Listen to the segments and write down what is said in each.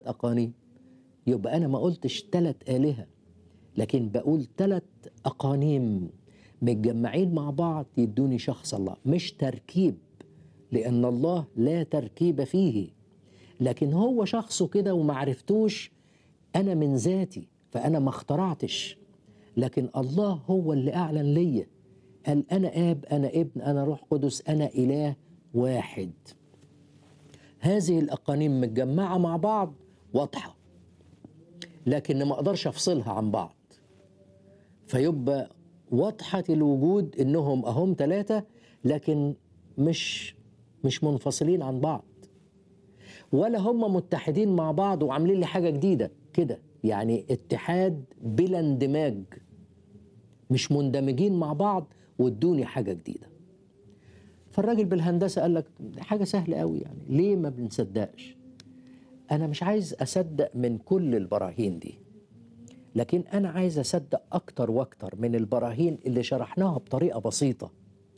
أقانيم يبقى أنا ما قلتش ثلاث آلهة لكن بقول ثلاث أقانيم متجمعين مع بعض يدوني شخص الله مش تركيب لأن الله لا تركيب فيه لكن هو شخصه كده ومعرفتوش أنا من ذاتي فأنا ما اخترعتش لكن الله هو اللي أعلن ليا قال أنا آب أنا ابن أنا روح قدس أنا إله واحد هذه الأقانيم متجمعة مع بعض واضحة لكن ما أقدرش أفصلها عن بعض فيبقى واضحة الوجود إنهم أهم ثلاثة لكن مش مش منفصلين عن بعض ولا هم متحدين مع بعض وعاملين لي حاجة جديدة كده يعني اتحاد بلا اندماج مش مندمجين مع بعض وادوني حاجة جديدة فالراجل بالهندسة قال لك حاجة سهلة قوي يعني ليه ما بنصدقش أنا مش عايز أصدق من كل البراهين دي لكن أنا عايز أصدق أكتر وأكتر من البراهين اللي شرحناها بطريقة بسيطة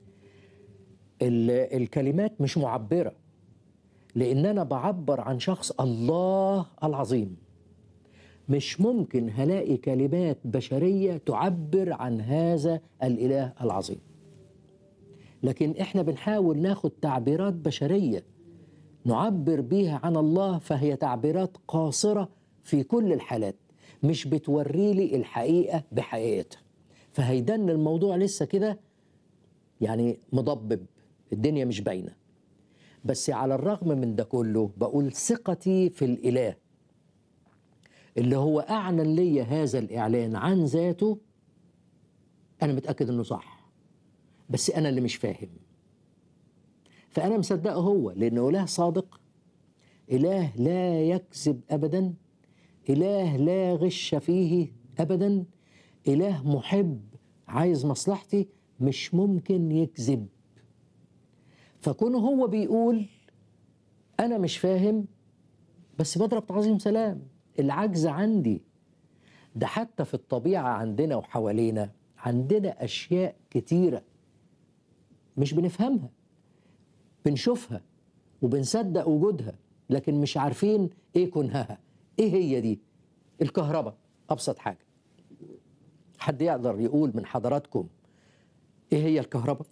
ال- الكلمات مش معبرة لأن أنا بعبر عن شخص الله العظيم مش ممكن هلاقي كلمات بشرية تعبر عن هذا الإله العظيم لكن احنا بنحاول ناخد تعبيرات بشرية نعبر بيها عن الله فهي تعبيرات قاصرة في كل الحالات مش بتوري لي الحقيقة بحقيقتها فهيدن الموضوع لسه كده يعني مضبب الدنيا مش باينة بس على الرغم من ده كله بقول ثقتي في الإله اللي هو أعلن لي هذا الإعلان عن ذاته أنا متأكد إنه صح بس أنا اللي مش فاهم فأنا مصدقه هو لأنه إله صادق إله لا يكذب أبدا إله لا غش فيه أبدا إله محب عايز مصلحتي مش ممكن يكذب فكونه هو بيقول أنا مش فاهم بس بضرب تعظيم سلام العجز عندي ده حتى في الطبيعة عندنا وحوالينا عندنا أشياء كتيرة مش بنفهمها بنشوفها وبنصدق وجودها لكن مش عارفين ايه كنهها ايه هي دي الكهرباء ابسط حاجه حد يقدر يقول من حضراتكم ايه هي الكهرباء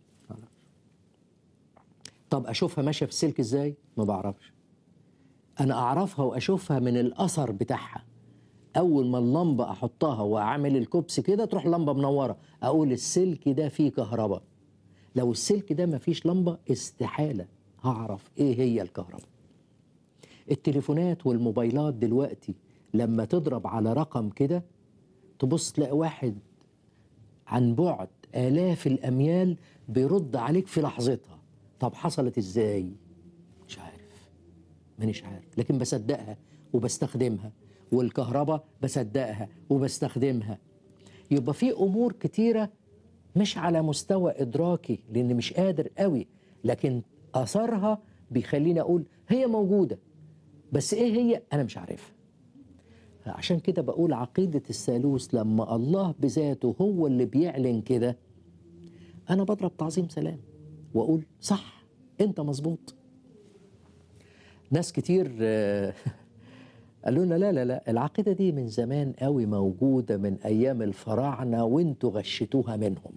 طب اشوفها ماشيه في السلك ازاي ما بعرفش انا اعرفها واشوفها من الاثر بتاعها اول ما اللمبه احطها واعمل الكوبس كده تروح لمبه منوره اقول السلك ده فيه كهرباء لو السلك ده ما فيش لمبه استحاله هعرف ايه هي الكهرباء التليفونات والموبايلات دلوقتي لما تضرب على رقم كده تبص تلاقي واحد عن بعد آلاف الأميال بيرد عليك في لحظتها طب حصلت إزاي؟ مش عارف مانيش عارف لكن بصدقها وبستخدمها والكهرباء بصدقها وبستخدمها يبقى في أمور كتيرة مش على مستوى إدراكي لأن مش قادر قوي لكن أثرها بيخليني أقول هي موجودة بس إيه هي أنا مش عارفها عشان كده بقول عقيدة الثالوث لما الله بذاته هو اللي بيعلن كده أنا بضرب تعظيم سلام وأقول صح أنت مظبوط ناس كتير آه، قالوا لنا لا لا لا العقيدة دي من زمان قوي موجودة من أيام الفراعنة وانتوا غشتوها منهم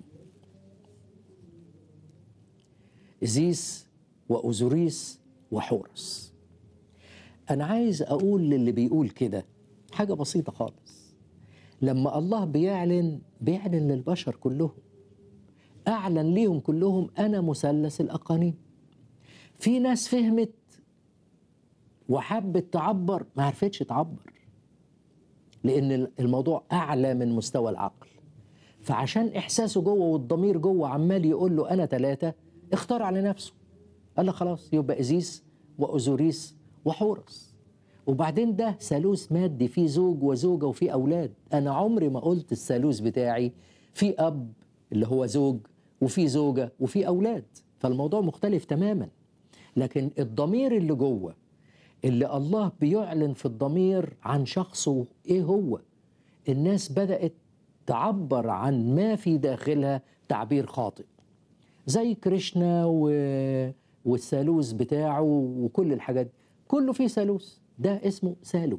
إزيس وأوزوريس وحورس أنا عايز أقول للي بيقول كده حاجة بسيطة خالص لما الله بيعلن بيعلن للبشر كلهم أعلن ليهم كلهم أنا مثلث الأقانيم في ناس فهمت وحبت تعبر ما عرفتش تعبر لأن الموضوع أعلى من مستوى العقل فعشان إحساسه جوه والضمير جوه عمال يقول له أنا ثلاثة اختار على نفسه قال له خلاص يبقى إزيس وأوزوريس وحورس وبعدين ده ثالوث مادي فيه زوج وزوجة وفيه أولاد أنا عمري ما قلت الثالوث بتاعي في أب اللي هو زوج وفي زوجة وفي أولاد فالموضوع مختلف تماما لكن الضمير اللي جوه اللي الله بيعلن في الضمير عن شخصه ايه هو الناس بدأت تعبر عن ما في داخلها تعبير خاطئ زي كريشنا و... والثالوث بتاعه وكل الحاجات دي. كله فيه ثالوث ده اسمه سالو